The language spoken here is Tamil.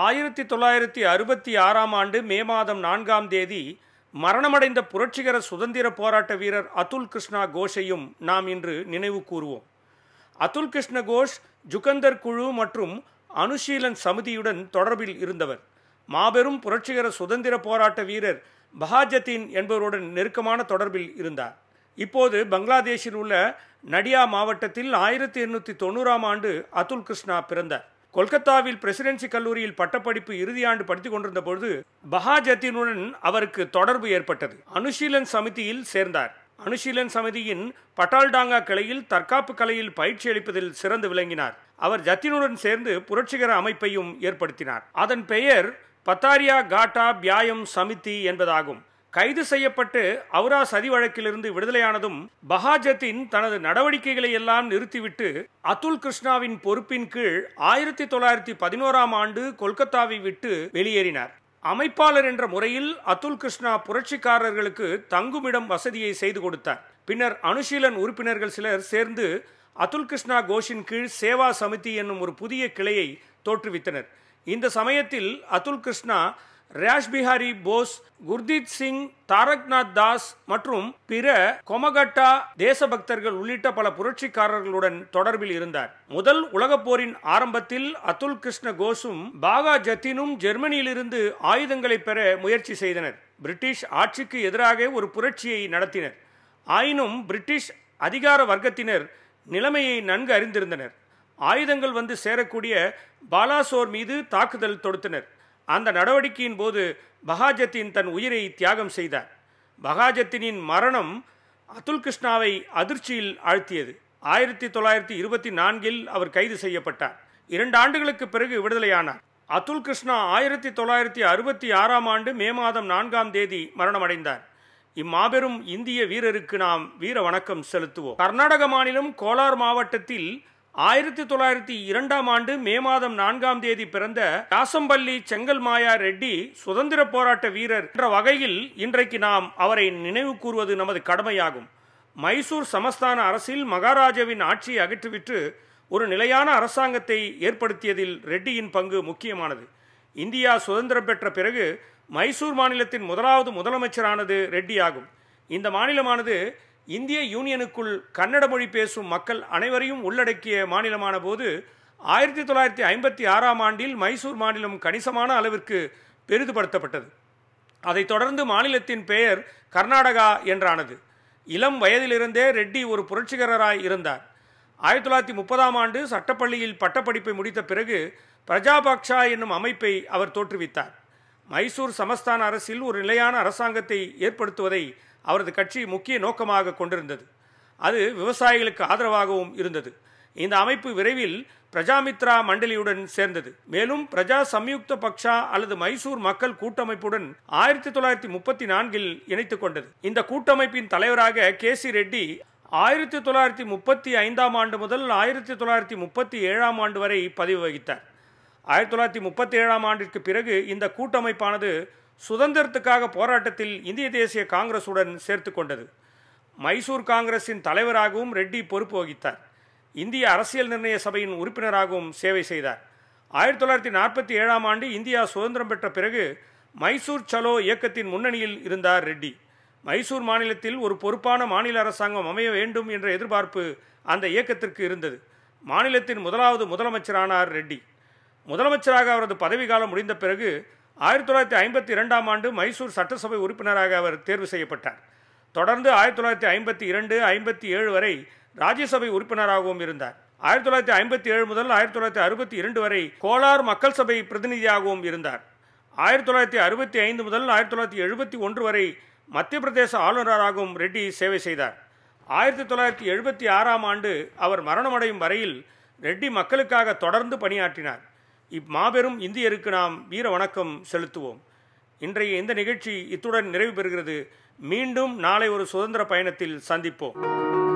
ஆயிரத்தி தொள்ளாயிரத்தி அறுபத்தி ஆறாம் ஆண்டு மே மாதம் நான்காம் தேதி மரணமடைந்த புரட்சிகர சுதந்திர போராட்ட வீரர் அதுல் கிருஷ்ணா கோஷையும் நாம் இன்று நினைவு கூறுவோம் அதுல் கிருஷ்ண கோஷ் ஜுகந்தர் குழு மற்றும் அனுஷீலன் சமிதியுடன் தொடர்பில் இருந்தவர் மாபெரும் புரட்சிகர சுதந்திர போராட்ட வீரர் பஹாஜத்தீன் என்பவருடன் நெருக்கமான தொடர்பில் இருந்தார் இப்போது பங்களாதேஷில் உள்ள நடியா மாவட்டத்தில் ஆயிரத்தி எண்ணூற்றி தொண்ணூறாம் ஆண்டு அதுல் கிருஷ்ணா பிறந்தார் கொல்கத்தாவில் பிரசிடென்சி கல்லூரியில் பட்டப்படிப்பு இறுதியாண்டு படித்துக் கொண்டிருந்த பொழுது பஹாஜத்தீனுடன் அவருக்கு தொடர்பு ஏற்பட்டது அனுஷீலன் சமிதியில் சேர்ந்தார் அனுஷீலன் சமிதியின் பட்டால்டாங்கா கிளையில் தற்காப்பு கலையில் பயிற்சி அளிப்பதில் சிறந்து விளங்கினார் அவர் ஜத்தினுடன் சேர்ந்து புரட்சிகர அமைப்பையும் ஏற்படுத்தினார் அதன் பெயர் பத்தாரியா காட்டா பியாயம் சமிதி என்பதாகும் கைது செய்யப்பட்டு அவுரா சதி வழக்கிலிருந்து விடுதலையானதும் பஹாஜத்தின் தனது நடவடிக்கைகளை எல்லாம் நிறுத்திவிட்டு அதுல் கிருஷ்ணாவின் பொறுப்பின் கீழ் ஆயிரத்தி தொள்ளாயிரத்தி பதினோராம் ஆண்டு கொல்கத்தாவை விட்டு வெளியேறினார் அமைப்பாளர் என்ற முறையில் அதுல் கிருஷ்ணா புரட்சிக்காரர்களுக்கு தங்குமிடம் வசதியை செய்து கொடுத்தார் பின்னர் அனுஷீலன் உறுப்பினர்கள் சிலர் சேர்ந்து அதுல் கிருஷ்ணா கோஷின் கீழ் சேவா சமிதி என்னும் ஒரு புதிய கிளையை தோற்றுவித்தனர் இந்த சமயத்தில் அதுல் கிருஷ்ணா ரேஷ் பிஹாரி போஸ் குர்தீத் சிங் தாரக்நாத் தாஸ் மற்றும் பிற கொமகட்டா தேசபக்தர்கள் உள்ளிட்ட பல புரட்சிக்காரர்களுடன் தொடர்பில் இருந்தார் முதல் உலகப் போரின் ஆரம்பத்தில் அதுல் கிருஷ்ண கோஷும் பாகா ஜத்தினும் ஜெர்மனியிலிருந்து ஆயுதங்களை பெற முயற்சி செய்தனர் பிரிட்டிஷ் ஆட்சிக்கு எதிராக ஒரு புரட்சியை நடத்தினர் ஆயினும் பிரிட்டிஷ் அதிகார வர்க்கத்தினர் நிலைமையை நன்கு அறிந்திருந்தனர் ஆயுதங்கள் வந்து சேரக்கூடிய பாலாசோர் மீது தாக்குதல் தொடுத்தனர் அந்த நடவடிக்கையின் போது பகாஜத்தின் தன் உயிரை தியாகம் செய்தார் பகாஜத்தினின் மரணம் அதுல் கிருஷ்ணாவை அதிர்ச்சியில் ஆழ்த்தியது ஆயிரத்தி தொள்ளாயிரத்தி இருபத்தி நான்கில் அவர் கைது செய்யப்பட்டார் இரண்டு ஆண்டுகளுக்கு பிறகு விடுதலையானார் அதுல் கிருஷ்ணா ஆயிரத்தி தொள்ளாயிரத்தி அறுபத்தி ஆறாம் ஆண்டு மே மாதம் நான்காம் தேதி மரணமடைந்தார் இம்மாபெரும் இந்திய வீரருக்கு நாம் வீர வணக்கம் செலுத்துவோம் கர்நாடக மாநிலம் கோலார் மாவட்டத்தில் ஆயிரத்தி தொள்ளாயிரத்தி இரண்டாம் ஆண்டு மே மாதம் நான்காம் தேதி பிறந்த யாசம்பள்ளி செங்கல் மாயா ரெட்டி சுதந்திர போராட்ட வீரர் என்ற வகையில் இன்றைக்கு நாம் அவரை நினைவு கூறுவது நமது கடமையாகும் மைசூர் சமஸ்தான அரசில் மகாராஜாவின் ஆட்சியை அகற்றிவிட்டு ஒரு நிலையான அரசாங்கத்தை ஏற்படுத்தியதில் ரெட்டியின் பங்கு முக்கியமானது இந்தியா சுதந்திரம் பெற்ற பிறகு மைசூர் மாநிலத்தின் முதலாவது முதலமைச்சரானது ரெட்டி ஆகும் இந்த மாநிலமானது இந்திய யூனியனுக்குள் கன்னட மொழி பேசும் மக்கள் அனைவரையும் உள்ளடக்கிய மாநிலமான போது ஆயிரத்தி தொள்ளாயிரத்தி ஐம்பத்தி ஆறாம் ஆண்டில் மைசூர் மாநிலம் கணிசமான அளவிற்கு பெரிதுபடுத்தப்பட்டது அதைத் தொடர்ந்து மாநிலத்தின் பெயர் கர்நாடகா என்றானது இளம் வயதிலிருந்தே ரெட்டி ஒரு புரட்சிகரராய் இருந்தார் ஆயிரத்தி தொள்ளாயிரத்தி முப்பதாம் ஆண்டு சட்டப்பள்ளியில் பட்டப்படிப்பை முடித்த பிறகு பிரஜாபக்ஷா என்னும் அமைப்பை அவர் தோற்றுவித்தார் மைசூர் சமஸ்தான அரசில் ஒரு நிலையான அரசாங்கத்தை ஏற்படுத்துவதை அவரது கட்சி முக்கிய நோக்கமாக கொண்டிருந்தது அது விவசாயிகளுக்கு ஆதரவாகவும் இருந்தது இந்த அமைப்பு விரைவில் பிரஜாமித்ரா மண்டலியுடன் சேர்ந்தது மேலும் பிரஜா சம்யுக்த பக்ஷா அல்லது மைசூர் மக்கள் கூட்டமைப்புடன் ஆயிரத்தி தொள்ளாயிரத்தி முப்பத்தி நான்கில் இணைத்துக் கொண்டது இந்த கூட்டமைப்பின் தலைவராக கே சி ரெட்டி ஆயிரத்தி தொள்ளாயிரத்தி முப்பத்தி ஐந்தாம் ஆண்டு முதல் ஆயிரத்தி தொள்ளாயிரத்தி முப்பத்தி ஏழாம் ஆண்டு வரை பதிவு வகித்தார் ஆயிரத்தி தொள்ளாயிரத்தி முப்பத்தி ஏழாம் ஆண்டிற்கு பிறகு இந்த கூட்டமைப்பானது சுதந்திரத்துக்காக போராட்டத்தில் இந்திய தேசிய காங்கிரசுடன் சேர்த்து கொண்டது மைசூர் காங்கிரசின் தலைவராகவும் ரெட்டி பொறுப்பு வகித்தார் இந்திய அரசியல் நிர்ணய சபையின் உறுப்பினராகவும் சேவை செய்தார் ஆயிரத்தி தொள்ளாயிரத்தி நாற்பத்தி ஏழாம் ஆண்டு இந்தியா சுதந்திரம் பெற்ற பிறகு மைசூர் சலோ இயக்கத்தின் முன்னணியில் இருந்தார் ரெட்டி மைசூர் மாநிலத்தில் ஒரு பொறுப்பான மாநில அரசாங்கம் அமைய வேண்டும் என்ற எதிர்பார்ப்பு அந்த இயக்கத்திற்கு இருந்தது மாநிலத்தின் முதலாவது முதலமைச்சரானார் ரெட்டி முதலமைச்சராக அவரது பதவிக்காலம் முடிந்த பிறகு ஆயிரத்தி தொள்ளாயிரத்தி ஐம்பத்தி இரண்டாம் ஆண்டு மைசூர் சட்டசபை உறுப்பினராக அவர் தேர்வு செய்யப்பட்டார் தொடர்ந்து ஆயிரத்தி தொள்ளாயிரத்தி ஐம்பத்தி இரண்டு ஐம்பத்தி ஏழு வரை ராஜ்யசபை உறுப்பினராகவும் இருந்தார் ஆயிரத்தி தொள்ளாயிரத்தி ஐம்பத்தி ஏழு முதல் ஆயிரத்தி தொள்ளாயிரத்தி அறுபத்தி இரண்டு வரை கோலார் மக்கள் சபை பிரதிநிதியாகவும் இருந்தார் ஆயிரத்தி தொள்ளாயிரத்தி அறுபத்தி ஐந்து முதல் ஆயிரத்தி தொள்ளாயிரத்தி எழுபத்தி ஒன்று வரை மத்திய பிரதேச ஆளுநராகவும் ரெட்டி சேவை செய்தார் ஆயிரத்தி தொள்ளாயிரத்தி எழுபத்தி ஆறாம் ஆண்டு அவர் மரணமடையும் வரையில் ரெட்டி மக்களுக்காக தொடர்ந்து பணியாற்றினார் இம்மாபெரும் இந்தியருக்கு நாம் வீர வணக்கம் செலுத்துவோம் இன்றைய இந்த நிகழ்ச்சி இத்துடன் நிறைவு பெறுகிறது மீண்டும் நாளை ஒரு சுதந்திர பயணத்தில் சந்திப்போம்